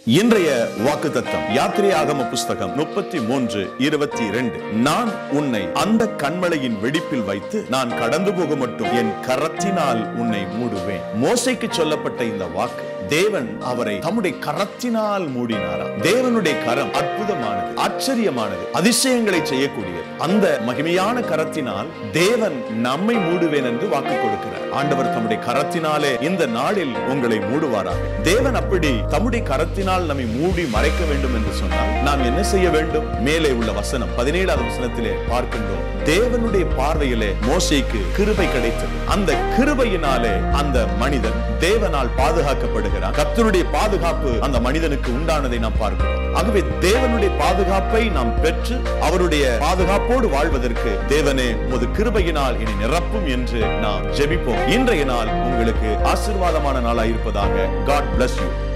இன்றைய வாக்குத்தத்தம் யாத்திரை ஆகம புஸ்தகம் முப்பத்தி மூன்று இருபத்தி இரண்டு நான் உன்னை அந்த கண்மலையின் வெடிப்பில் வைத்து நான் கடந்து போக மட்டும் என் கரத்தினால் உன்னை மூடுவேன் மோசைக்கு சொல்லப்பட்ட இந்த வாக்கு தேவன் அவரை தம்முடைய கரத்தினால் மூடினாராம் தேவனுடைய கரம் அற்புதமானது ஆச்சரியமானது அதிசயங்களை செய்யக்கூடியது அந்த மகிமையான கரத்தினால் தேவன் நம்மை மூடுவேன் என்று வாக்கு கொடுக்கிறார் ஆண்டவர் தம்முடைய கரத்தினாலே இந்த நாளில் உங்களை மூடுவாராக தேவன் அப்படி தம்முடைய கரத்தினால் நம்மை மூடி மறைக்க வேண்டும் என்று சொன்னால் நாம் என்ன செய்ய வேண்டும் மேலே உள்ள வசனம் பதினேழாவது வசனத்திலே பார்க்கின்றோம் தேவனுடைய பார்வையிலே மோசைக்கு கிருபை கிடைத்தது அந்த கிருபையினாலே அந்த மனிதன் தேவனால் பாதுகாக்கப்படுகிறான் கர்த்தருடைய பாதுகாப்பு அந்த மனிதனுக்கு உண்டானதை நாம் பார்க்கிறோம் ஆகவே தேவனுடைய பாதுகாப்பை நாம் பெற்று அவருடைய பாதுகாப்போடு வாழ்வதற்கு தேவனே உமது கிருபையினால் இனி நிரப்பும் என்று நாம் ஜெபிப்போம் இன்றைய நாள் உங்களுக்கு ஆசீர்வாதமான நாளாய் இருப்பதாக காட் bless you